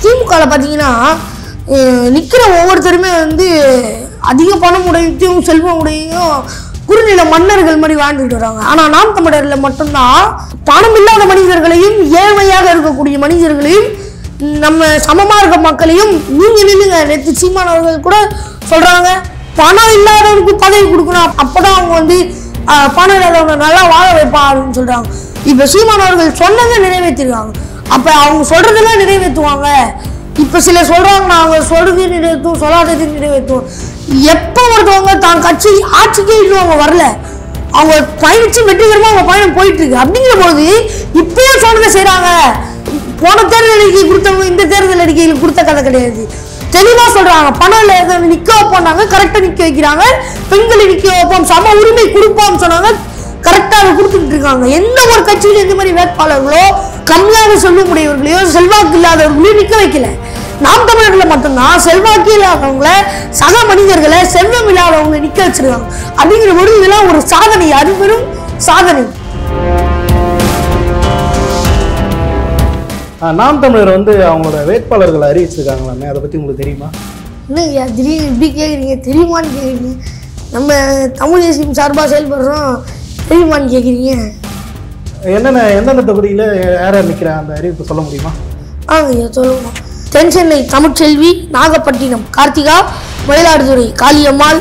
திமுகவில் பார்த்தீங்கன்னா நிற்கிற ஒவ்வொருத்தருமே வந்து அதிக பணம் உடையத்தையும் செல்வம் உடையும் குறுநில மன்னர்கள் மாதிரி வாழ்ந்துட்டு வராங்க ஆனால் நாம் தமிழரில் மட்டும்தான் பணம் இல்லாத மனிதர்களையும் ஏழ்மையாக இருக்கக்கூடிய மனிதர்களையும் நம்ம சமமாக இருக்க மக்களையும் நீங்க நில்லுங்க நேற்று சீமானவர்கள் கூட சொல்றாங்க பணம் இல்லாதவனுக்கு பதவி கொடுக்கணும் அப்பதான் அவங்க வந்து ஆஹ், பணம் இல்லாதவங்க நல்லா வாழ வைப்பா அப்படின்னு சொல்றாங்க இப்ப சீமானவர்கள் சொன்னதை நிறைவேற்றிருக்காங்க அப்ப அவங்க சொல்றதெல்லாம் நிறைவேற்றுவாங்க இப்ப சிலர் சொல்றாங்க நாங்க சொல்றது நிறைவேற்றுவோம் சொல்லாதது நிறைவேற்றுவோம் எப்போ ஒருத்தவங்க தான் கட்சி ஆட்சிக்கே இன்னும் அவங்க வரல அவங்க பயணிச்சு வெற்றிகரமா அவங்க பயணம் போயிட்டு இருக்கு அப்படிங்கிற போது இப்பயே சொன்னதை செய்றாங்க போன தேர்தல் அறிக்கை கொடுத்தவங்க இந்த தேர்தல் அறிக்கையில் கொடுத்த கதை கிடையாது தெளிவா சொல்றாங்க பணம் இல்லை நிக்க வைப்போம்னாங்க கரெக்டா நிக்க வைக்கிறாங்க பெண்களை நிக்க வைப்போம் சம உரிமை கொடுப்போம் சொன்னாங்க கரெக்டா அதை கொடுத்துட்டு இருக்காங்க எந்த ஒரு கட்சியில இந்த மாதிரி வேட்பாளர்களோ கம்மியாக சொல்லக்கூடியவர்களையோ செல்வாக்கு இல்லாதவர்களையும் நிக்க வைக்கல நாம் தமிழர்ல மட்டும்தான் செல்வாக்கு இல்லாதவங்கள சக மனிதர்களை செல்வம் இல்லாதவங்க நிக்க வச்சிருக்காங்க அப்படிங்கிற பொழுது இதெல்லாம் ஒரு சாதனை அது பெரும் சாதனை ஆ, நாம் தமிழர் வந்து அவங்களோட வேட்பாளர்களை அறிவிச்சிருக்காங்களாமே அதை பற்றி உங்களுக்கு தெரியுமா என்னய்யா திடீர்னு இப்படி கேட்குறீங்க தெரியுமான்னு கேட்குறீங்க நம்ம தமிழ் தேசியம் சார்பாக செயல்படுறோம் தெரியுமான்னு கேட்குறீங்க என்னென்ன எந்தெந்த தொகுதியில் யார் யார் நிற்கிற அந்த அறிவிப்பு சொல்ல முடியுமா ஆங்கய்யா சொல்லுவோம் தென் சென்னை தமிழ்ச்செல்வி நாகப்பட்டினம் கார்த்திகா மயிலாடுதுறை காளியம்மாள்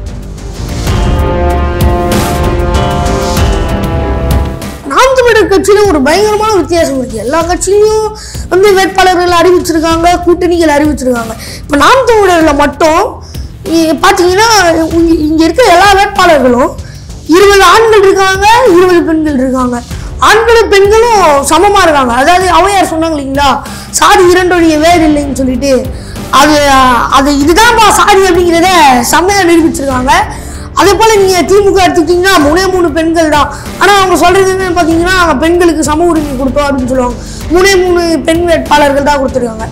நாம் தமிழர் கட்சியில ஒரு பயங்கரமான வித்தியாசம் இருக்கு எல்லா கட்சியிலையும் வந்து வேட்பாளர்கள் அறிவிச்சிருக்காங்க கூட்டணிகள் அறிவிச்சிருக்காங்க இப்போ நாம் தமிழர்ல மட்டும் இ- பார்த்தீங்கன்னா இங்க- இங்க இருக்கிற எல்லா வேட்பாளர்களும் இருபது ஆண்கள் இருக்காங்க இருபது பெண்கள் இருக்காங்க ஆண்களும் பெண்களும் சமமா இருக்காங்க அதாவது அவையார் சொன்னாங்க இல்லைங்களா சாதி இரண்டொழிய வேறு இல்லைன்னு சொல்லிட்டு அது அது இதுதான்ப்பா சாதி அப்படிங்கிறத செம்மையா நிரூபிச்சிருக்காங்க அதே போல நீங்க திமுக எடுத்துக்கிட்டீங்கன்னா மூணே மூணு பெண்கள் தான் ஆனா அவங்க சொல்றது என்னன்னு பாத்தீங்கன்னா நாங்க பெண்களுக்கு சம உரிமை கொடுத்தோம் அப்படின்னு சொல்லுவாங்க மூணே மூணு பெண் வேட்பாளர்கள் தான் கொடுத்துருக்காங்க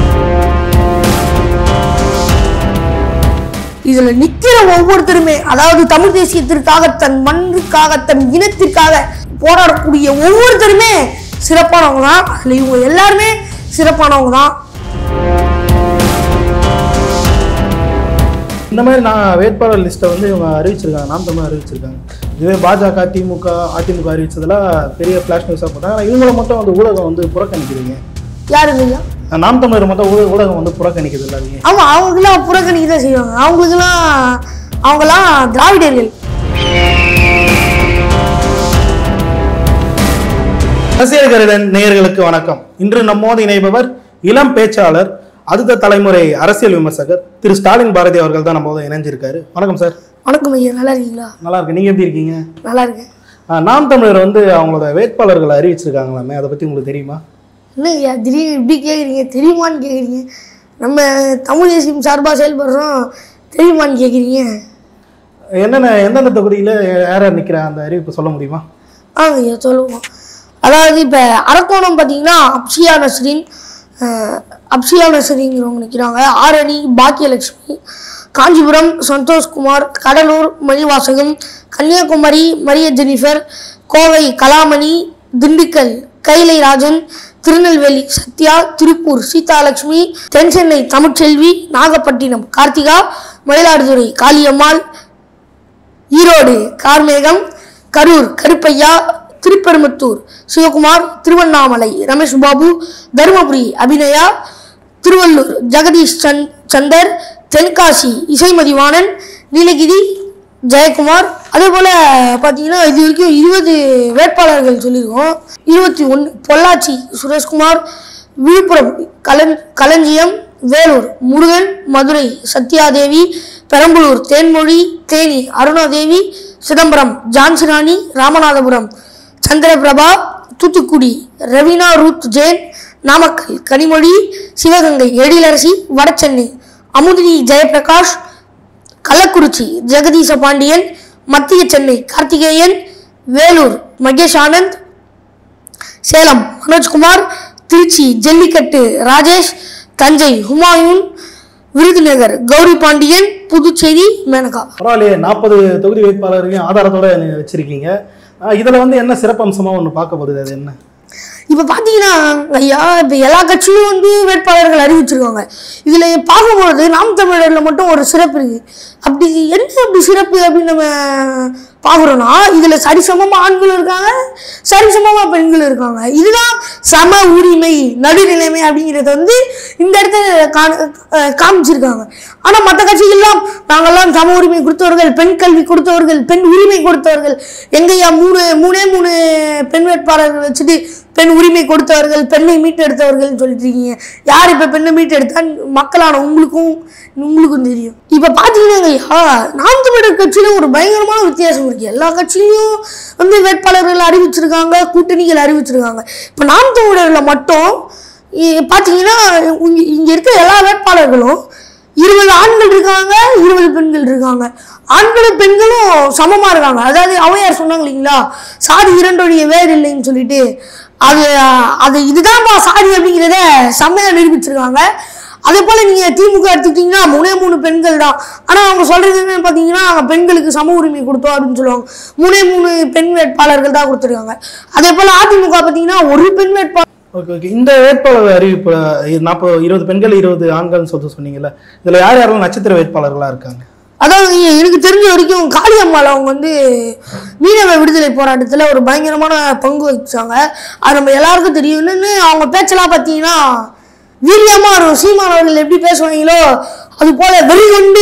இதுல நிக்கிற ஒவ்வொருத்தருமே அதாவது தமிழ் தேசியத்திற்காக தன் மண்ணுக்காக தன் இனத்திற்காக போராடக்கூடிய ஒவ்வொருத்தருமே சிறப்பானவங்க தான் அதுல இவங்க எல்லாருமே சிறப்பானவங்க தான் இந்த மாதிரி நான் வேட்பாளர் லிஸ்ட்டை வந்து இவங்க அறிவிச்சிருக்காங்க நாம் தமிழ் அறிவிச்சிருக்காங்க இதுவே பாஜக திமுக அதிமுக அறிவிச்சதெல்லாம் பெரிய ஃப்ளாஷ் நியூஸாக போட்டாங்க ஆனால் இவங்கள மட்டும் வந்து ஊடகம் வந்து புறக்கணிக்கிறீங்க யாருங்க ஐயா நாம் தமிழர் மட்டும் ஊட- ஊடகம் வந்து புறக்கணிக்குது இல்லாதீங்க ஆமா அவங்களுக்குலாம் புறக்கணிக்க தான் செய்வாங்க அவங்களுக்குலாம் அவங்களாம் திராவிடர்கள் அரசியல் கருடன் நேயர்களுக்கு வணக்கம் இன்று நம்மோடு இணைபவர் இளம் பேச்சாளர் அடுத்த தலைமுறை அரசியல் விமர்சகர் திரு ஸ்டாலின் பாரதி அவர்கள் தான் நம்மோட இணைஞ்சிருக்காரு வணக்கம் சார் வணக்கம் ஐயா நல்லா இருக்கீங்களா நல்லா இருக்கு நீங்க எப்படி இருக்கீங்க நல்லா இருக்கேன் ஆஹ் நாம் தமிழர் வந்து அவங்களோட வேட்பாளர்களை அறிவிச்சிருக்காங்களாமே அதை பத்தி உங்களுக்கு தெரியுமா என்ன ஐயா திடீர்னு இப்படி கேட்குறீங்க தெரியுமான்னு கேட்குறீங்க நம்ம தமிழ் தேசியம் சார்பாக செயல்படுறோம் தெரியுமான்னு கேட்குறீங்க என்னென்ன எந்தெந்த தொகுதியில் யார் யார் நிற்கிற அந்த அறிவிப்பு சொல்ல முடியுமா ஆ ஐயா சொல்லுவோம் அதாவது இப்போ அரக்கோணம் பார்த்தீங்கன்னா அப்சியா நஸ்ரின் அஹ், அப்சியா நஸ்ரிங்கிறவங்க நிற்கிறாங்க ஆரணி பாக்கியலட்சுமி காஞ்சிபுரம் சந்தோஷ்குமார் கடலூர் மணிவாசகம் கன்னியாகுமரி மரிய ஜெனிஃபர் கோவை கலாமணி திண்டுக்கல் கைலை ராஜன் திருநெல்வேலி சத்யா திருப்பூர் சீதாலட்சுமி தென்சென்னை தமிழ்ச்செல்வி நாகப்பட்டினம் கார்த்திகா மயிலாடுதுறை காளியம்மாள் ஈரோடு கார்மேகம் கரூர் கருப்பையா திருப்பெரும்புத்தூர் சிவகுமார் திருவண்ணாமலை ரமேஷ் பாபு தருமபுரி அபிநயா திருவள்ளூர் ஜெகதீஷ் சந்த் சந்தர் தென்காசி இசைமதிவாணன் நீலகிரி ஜெயக்குமார் அதே போல் பார்த்தீங்கன்னா இது வரைக்கும் இருபது வேட்பாளர்கள் சொல்லியிருக்கோம் இருபத்தி ஒன்று பொள்ளாச்சி சுரேஷ்குமார் விழுப்புரம் கலன் களஞ்சியம் வேலூர் முருகன் மதுரை சத்யாதேவி பெரம்பலூர் தேன்மொழி தேனி அருணாதேவி சிதம்பரம் ஜான்சிராணி ராமநாதபுரம் சந்திரபிரபா தூத்துக்குடி ரவீனா ரூத் ஜெயின் நாமக்கல் கனிமொழி சிவகங்கை எழிலரசி வடசென்னை அமுதினி ஜெயபிரகாஷ் கள்ளக்குறிச்சி ஜெகதீச பாண்டியன் மத்திய சென்னை கார்த்திகேயன் வேலூர் மகேஷ் ஆனந்த் சேலம் மனோஜ்குமார் திருச்சி ஜல்லிக்கட்டு ராஜேஷ் தஞ்சை ஹுமாயூன் விருதுநகர் கௌரி பாண்டியன் புதுச்சேரி மேனகா பரவாயில்லையே நாற்பது தொகுதி வேட்பாளர்களையும் ஆதாரத்தோட நீ வச்சிருக்கீங்க ஆஹ் இதுல வந்து என்ன சிறப்பம்சமா ஒன்று பார்க்க போகுது அது என்ன இப்போ பார்த்தீங்கன்னா ஐயா இப்போ எல்லா கட்சியும் வந்து வேட்பாளர்கள் அறிவிச்சிருக்காங்க இதில் பார்க்கும்பொழுது நாம் தமிழரில் மட்டும் ஒரு சிறப்பு இருக்குது அப்படி என்ன அப்படி சிறப்பு அப்படின்னு நம்ம பார்க்குறோன்னா இதில் சரிசமமாக ஆண்கள் இருக்காங்க சரிசமமாக பெண்கள் இருக்காங்க இதுதான் சம உரிமை நடுநிலைமை அப்படிங்கிறத வந்து இந்த இடத்துல கா- அஹ் காமிச்சிருக்காங்க ஆனால் மற்ற கட்சிகள்லாம் நாங்கள்லாம் சம உரிமை கொடுத்தவர்கள் பெண் கல்வி கொடுத்தவர்கள் பெண் உரிமை கொடுத்தவர்கள் எங்கய்யா மூணு மூணே மூணு பெண் வேட்பாளர்கள் வச்சுட்டு பெண் உரிமை கொடுத்தவர்கள் பெண்ணை மீட்டெடுத்தவர்கள் சொல்லிட்டு இருக்கீங்க யார் இப்போ பெண்ணை மீட்டெடுத்தா மக்களான உங்களுக்கும் உங்களுக்கும் தெரியும் இப்போ பார்த்தீங்கன்னா நாம் தமிழர் கட்சியில ஒரு பயங்கரமான வித்தியாசம் இருக்கு எல்லா கட்சியிலும் வந்து வேட்பாளர்கள் அறிவிச்சிருக்காங்க கூட்டணிகள் அறிவிச்சிருக்காங்க இப்போ நாம் தமிழரில் மட்டும் இ- பார்த்தீங்கன்னா இங்க இங்க இருக்க எல்லா வேட்பாளர்களும் இருபது ஆண்கள் இருக்காங்க இருபது பெண்கள் இருக்காங்க ஆண்களும் பெண்களும் சமமா இருக்காங்க அதாவது அவையார் சொன்னாங்க இல்லைங்களா சாதி இரண்டோடைய வேறு இல்லைன்னு சொல்லிட்டு அது அது இதுதான்ப்பா சாதி அப்படிங்கிறத செம்மையா நிரூபிச்சிருக்காங்க அதே போல நீங்க திமுக எடுத்துக்கிட்டீங்கன்னா மூணே மூணு பெண்கள் தான் ஆனா அவங்க சொல்றது என்னன்னு பாத்தீங்கன்னா பெண்களுக்கு சம உரிமை கொடுத்தோம் அப்படின்னு சொல்லுவாங்க மூணே மூணு பெண் வேட்பாளர்கள் தான் கொடுத்துருக்காங்க அதே போல அதிமுக பாத்தீங்கன்னா ஒரு பெண் வேட்பாளர் ஓகே ஓகே இந்த வேட்பாளர் அறிவிப்பு நாற்பது இருபது பெண்கள் இருபது ஆண்கள்னு சொல்லிட்டு சொன்னீங்கல்ல இதுல யார் யாரெல்லாம் நட்சத்திர வேட்பாளர்களா இருக்காங்க அதாவது எனக்கு தெரிஞ்ச வரைக்கும் காளியம்மாள் அவங்க வந்து மீனவ விடுதலை போராட்டத்தில் ஒரு பயங்கரமான பங்கு வகிச்சாங்க அது நம்ம எல்லாருக்கும் தெரியும் என்னன்னு அவங்க பேச்செல்லாம் பார்த்தீங்கன்னா வீரியமாக இருக்கும் சீமான் அவர்கள் எப்படி பேசுவாங்களோ அது போல வெறி கொண்டு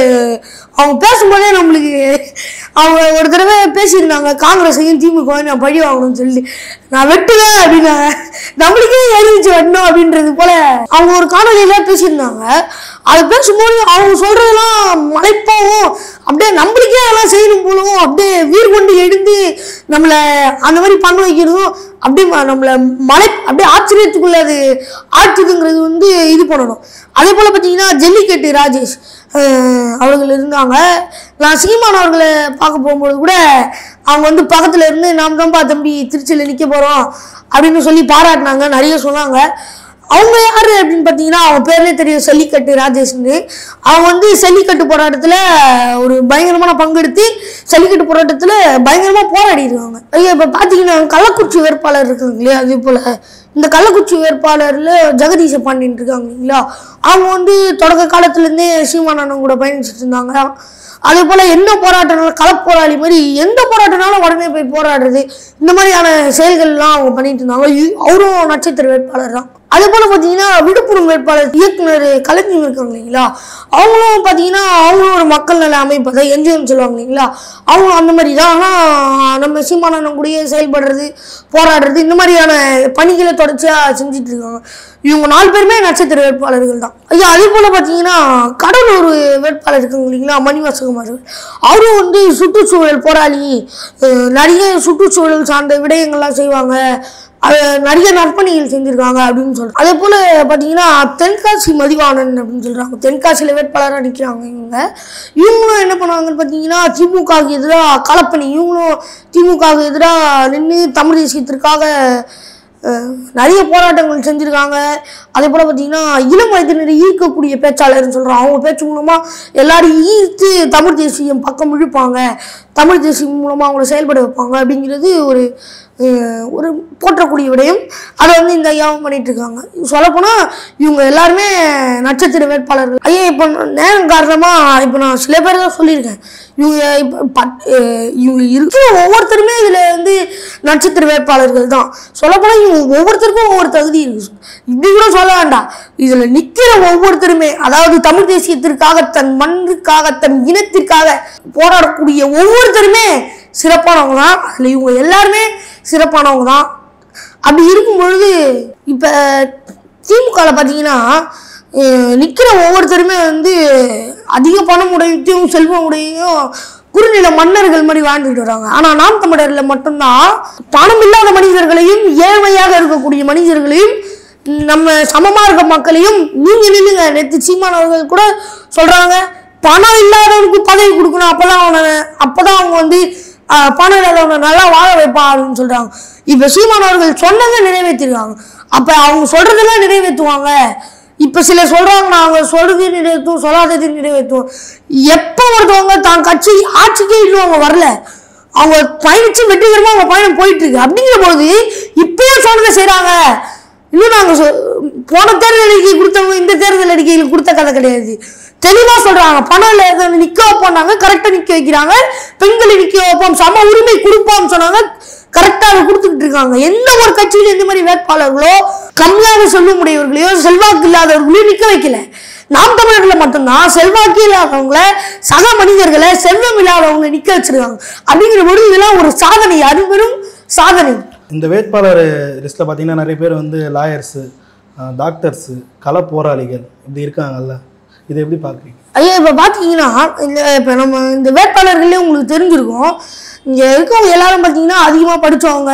அவங்க பேசும்போதே நம்மளுக்கு அவங்க ஒரு தடவை பேசியிருந்தாங்க காங்கிரஸையும் திமுகவையும் நான் பழி வாங்கணும்னு சொல்லி நான் வெட்டுவேன் அப்படின்னாங்க நம்மளுக்கே எரிஞ்சு வெட்டணும் அப்படின்றது போல அவங்க ஒரு காணொலியில பேசியிருந்தாங்க அது பேசும்போது அவங்க சொல்றதெல்லாம் மலைப்பாவும் அப்படியே நம்மளுக்கே அதெல்லாம் செய்யணும் போலவும் அப்படியே வீர் கொண்டு எழுந்து நம்மளை அந்த மாதிரி பண்ண வைக்கிறதும் அப்படியே ம- நம்மளை மலை அப்படியே ஆச்சரியத்துக்குள்ள அது ஆற்றுதுங்கிறது வந்து இது பண்ணணும் அதே போல் பார்த்தீங்கன்னா ஜல்லிக்கட்டு ராஜேஷ் அஹ் அவர்கள் இருந்தாங்க நான் சீமான் அவர்களை பார்க்க போகும்போது கூட அவங்க வந்து பக்கத்தில் இருந்து நாம் தான்ப்பா தம்பி திருச்சியில் நிற்க போகிறோம் அப்படின்னு சொல்லி பாராட்டினாங்க நிறைய சொன்னாங்க அவங்க யார் அப்படின்னு பார்த்தீங்கன்னா அவங்க பேர்லேயே தெரியும் செல்லிக்கட்டு ராஜேஷ்னு அவங்க வந்து செல்லிக்கட்டு போராட்டத்தில் ஒரு பயங்கரமான பங்கெடுத்து செல்லிக்கட்டு போராட்டத்தில் பயங்கரமாக போராடி இருக்காங்க ஐயா இப்போ பார்த்தீங்கன்னா கள்ளக்குறிச்சி வேட்பாளர் இருக்காங்க இல்லையா அதே போல் இந்த கள்ளக்குறிச்சி வேட்பாளரில் ஜெகதீச பாண்டியன் இருக்காங்க இல்லைங்களா அவங்க வந்து தொடக்க காலத்துலேருந்தே சீமானந்தம் கூட பயணிச்சுட்டு இருந்தாங்க அதே போல் என்ன போராட்டம்னாலும் களப்போராளி மாதிரி எந்த போராட்டம்னாலும் உடனே போய் போராடுறது இந்த மாதிரியான செயல்கள்லாம் அவங்க பண்ணிட்டு இருந்தாங்க இ- அவரும் நட்சத்திர வேட்பாளர் தான் அதே போல் பார்த்தீங்கன்னா விழுப்புரம் வேட்பாளர் இயக்குனர் கலைஞர் இருக்காங்க இல்லைங்களா அவங்களும் பார்த்தீங்கன்னா அவங்களும் ஒரு மக்கள் நல அமைப்பு தான் என்ஜிஓன்னு சொல்லுவாங்க இல்லைங்களா அவங்களும் அந்த மாதிரி தான் ஆனால் நம்ம சீமானந்தம் கூடயே செயல்படுறது போராடுறது இந்த மாதிரியான பணிகளை தொடர்ச்சியாக செஞ்சுட்டு இருக்காங்க இவங்க நாலு பேருமே நட்சத்திர வேட்பாளர்கள் தான் ஐயா அதே போல் பார்த்தீங்கன்னா கடலூர் வேட்பாளர் இருக்காங்க இல்லைங்களா மணிவாசகுமார் அவரும் வந்து சுற்றுச்சூழல் போராளி அஹ் நிறைய சுற்றுச்சூழல் சார்ந்த விடயங்கள்லாம் செய்வாங்க அது நிறைய நற்பணிகள் செஞ்சுருக்காங்க அப்படின்னு சொல்றாங்க அதே போல் பார்த்தீங்கன்னா தென்காசி மதிவாணன் அப்படின்னு சொல்கிறாங்க தென்காசியில் வேட்பாளராக நிற்கிறாங்க இவங்க இவங்களும் என்ன பண்ணுவாங்கன்னு பார்த்தீங்கன்னா திமுகவுக்கு எதிராக களப்பணி இவங்களும் திமுகவுக்கு எதிராக நின்று தமிழ் தேசியத்திற்காக அஹ், நிறைய போராட்டங்கள் செஞ்சுருக்காங்க அதே போல் பார்த்தீங்கன்னா இளம் வயதினரை ஈர்க்கக்கூடிய பேச்சாளர்னு சொல்கிறோம் அவங்க பேச்சு மூலமாக எல்லாரும் ஈர்த்து தமிழ் தேசியம் பக்கம் இழுப்பாங்க தமிழ் தேசியம் மூலமாக அவங்கள செயல்பட வைப்பாங்க அப்படிங்கிறது ஒரு அஹ், ஒரு போற்றக்கூடிய விடயம் அதை வந்து இந்த ஐயாவும் பண்ணிட்டு இருக்காங்க சொல்லப்போனால் இவங்க எல்லாருமே நட்சத்திர வேட்பாளர்கள் ஐயா இப்போ நேரம் காரணமாக இப்போ நான் சில பேர் தான் சொல்லியிருக்கேன் இவங்க இப்போ பட் அஹ், இவங்க இருக்கிற ஒவ்வொருத்தருமே இதில் வந்து நட்சத்திர வேட்பாளர்கள் தான் சொல்லப்போனால் இவங்க ஒவ்வொருத்தருக்கும் ஒவ்வொரு தகுதி இருக்கு இப்படி கூட சொல்ல வேண்டாம் இதில் நிற்கிற ஒவ்வொருத்தருமே அதாவது தமிழ் தேசியத்திற்காக தன் மண்ணுக்காக தன் இனத்திற்காக போராடக்கூடிய ஒவ்வொருத்தருமே சிறப்பானவங்க தான் அதில் இவங்க எல்லாருமே சிறப்பானவங்க தான் அப்படி இருக்கும் பொழுது இப்போ திமுகவில் பார்த்தீங்கன்னா நிற்கிற ஒவ்வொருத்தருமே வந்து அதிக பணம் உடையத்தையும் செல்வம் உடையும் குறுநில மன்னர்கள் மாதிரி வாழ்ந்துட்டு வராங்க ஆனால் நாம் தமிழரில் மட்டும்தான் பணம் இல்லாத மனிதர்களையும் ஏழ்மையாக இருக்கக்கூடிய மனிதர்களையும் நம்ம சமமாக இருக்க மக்களையும் நீங்க நில்லுங்க நேற்று சீமான் அவர்கள் கூட சொல்றாங்க பணம் இல்லாதவனுக்கு பதவி கொடுக்கணும் அப்பதான் அவனை அப்பதான் அவங்க வந்து ஆஹ், பணம் இல்லாதவனை நல்லா வாழ வைப்பான் அப்படின்னு சொல்றாங்க இப்ப சீமான் அவர்கள் சொன்னதை நிறைவேற்றிருக்காங்க அப்ப அவங்க சொல்றதெல்லாம் நிறைவேற்றுவாங்க இப்ப சில சொல்றாங்க நாங்க சொல்றது நிறைவேற்றுவோம் சொல்லாதது நிறைவேற்றுவோம் எப்ப ஒருத்தவங்க தான் கட்சி ஆட்சிக்கே இன்னும் அவங்க வரல அவங்க பயணிச்சு வெற்றிகரமா அவங்க பயணம் போயிட்டு இருக்கு அப்படிங்கிற போது இப்பயும் சொன்னதை செய்றாங்க இன்னும் நாங்க சொ- போன தேர்தல் அறிக்கை கொடுத்தவங்க இந்த தேர்தல் அறிக்கையில் கொடுத்த கதை கிடையாது தெளிவா சொல்றாங்க பணம் இல்லை நிக்க வைப்போம்னாங்க கரெக்டா நிக்க வைக்கிறாங்க பெண்களை நிக்க வைப்போம் சம உரிமை கொடுப்போம்னு சொன்னாங்க கரெக்டா அதை கொடுத்துக்கிட்டு இருக்காங்க எந்த ஒரு கட்சியில இந்த மாதிரி வேட்பாளர்களோ கம்மியாக சொல்ல முடியவர்களையோ செல்வாக்கு இல்லாதவர்களையும் நிக்க வைக்கல நாம் தமிழர்ல மட்டும்தான் செல்வாக்கு இல்லாதவங்கள சக மனிதர்களை செல்வம் இல்லாதவங்களை நிக்க வச்சிருக்காங்க அப்படிங்கிற பொழுது இதெல்லாம் ஒரு சாதனை அரும்பெரும் சாதனை இந்த வேட்பாளர் லிஸ்ட்டில் பார்த்தீங்கன்னா நிறைய பேர் வந்து லாயர்ஸு டாக்டர்ஸு கள போராளிகள் இப்படி இருக்காங்கல்ல இதை எப்படி பார்க்குறீங்க ஐயா இப்போ பார்த்தீங்கன்னா இந்த இப்போ நம்ம இந்த வேட்பாளர்களே உங்களுக்கு தெரிஞ்சிருக்கும் இங்கே இருக்கவங்க எல்லாரும் பார்த்தீங்கன்னா அதிகமாக படித்தவங்க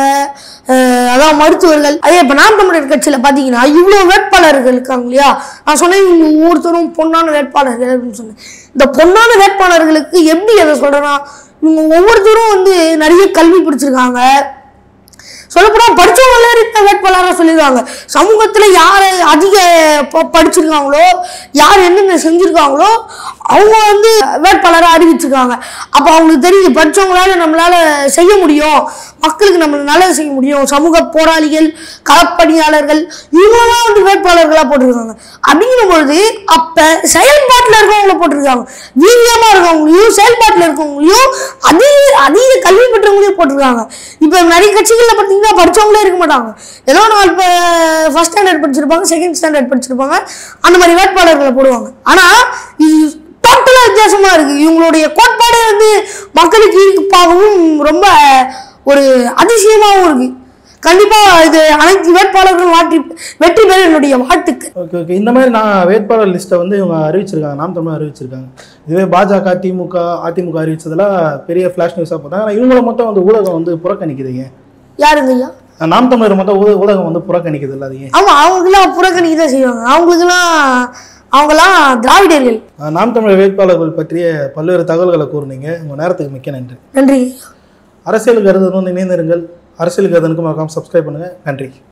அதான் மருத்துவர்கள் ஐயா இப்போ நாம் தமிழர் கட்சியில் பார்த்தீங்கன்னா இவ்வளோ வேட்பாளர்கள் இருக்காங்க இல்லையா நான் சொன்னேன் இவங்க ஒவ்வொருத்தரும் பொன்னான வேட்பாளர்கள் அப்படின்னு சொன்னேன் இந்த பொன்னான வேட்பாளர்களுக்கு எப்படி அதை சொல்கிறேன்னா இவங்க ஒவ்வொருத்தரும் வந்து நிறைய கல்வி படிச்சிருக்காங்க சொல்லப்போனால் படித்தவங்களே இருக்க வேட்பாளராக சொல்லிடுவாங்க சமூகத்தில் யார் அதிக ப- படிச்சிருக்காங்களோ யார் என்னென்ன செஞ்சுருக்காங்களோ அவங்க வந்து வேட்பாளராக அறிவிச்சிருக்காங்க அப்போ அவங்களுக்கு தெரியுது படித்தவங்களால நம்மளால செய்ய முடியும் மக்களுக்கு நம்ம நல்லது செய்ய முடியும் சமூக போராளிகள் களப்பணியாளர்கள் இவங்களாம் வந்து வேட்பாளர்களாக போட்டிருக்காங்க அப்படிங்கிற பொழுது அப்போ செயல்பாட்டில் இருக்கவங்கள போட்டிருக்காங்க வீரியமாக இருக்கவங்களையும் செயல்பாட்டில் இருக்கவங்களையும் அதிக அதிக கல்வி பெற்றவங்களையும் போட்டிருக்காங்க இப்போ நிறைய கட்சிகளில் பார்த்தீங்கன்னா படிச்சவங்களே இருக்க மாட்டாங்க ஏதோ நாலு இப்போ ஃபர்ஸ்ட் ஸ்டாண்டர்ட் படிச்சிருப்பாங்க செகண்ட் ஸ்டாண்டர்ட் படிச்சிருப்பாங்க அந்த மாதிரி வேட்பாளர்களை போடுவாங்க ஆனால் இது டோட்டலாக வித்தியாசமாக இருக்குது இவங்களுடைய கோட்பாடே வந்து மக்களுக்கு ஈர்ப்பாகவும் ரொம்ப ஒரு அதிசயமாகவும் இருக்குது கண்டிப்பாக இது அனைத்து வேட்பாளர்களும் வாட்டி வெற்றி பெற என்னுடைய வாழ்த்துக்கள் ஓகே ஓகே இந்த மாதிரி நான் வேட்பாளர் லிஸ்ட்டை வந்து இவங்க அறிவிச்சிருக்காங்க நாம் தமிழ் அறிவிச்சிருக்காங்க இதுவே பாஜக திமுக அதிமுக அறிவிச்சதெல்லாம் பெரிய ஃப்ளாஷ் நியூஸாக பார்த்தாங்க ஆனால் இவங்கள மட்டும் வந்து ஊடகம் வந்து புறக்கணிக்குதுங்க யாருங்க ஐயா நாம் தமிழர் மட்டும் ஊட ஊடகம் வந்து புறக்கணிக்குது இல்லை அது ஏன் ஆமாம் அவங்களுக்குலாம் புறக்கணிக்க தான் செய்வாங்க அவங்களுக்குலாம் அவங்களாம் திராவிடர்கள் அஹ் நாம் தமிழர் வேட்பாளர்கள் பற்றிய பல்வேறு தகவல்களை கூறுனீங்க உங்கள் நேரத்துக்கு மிக்க நன்றி நன்றி அரசியல் கருதணும் இணைந்திருங்கள் அரசியல் கருதனுக்கு மறக்காம சப்ஸ்கிரைப் பண்ணுங்கள் நன்றி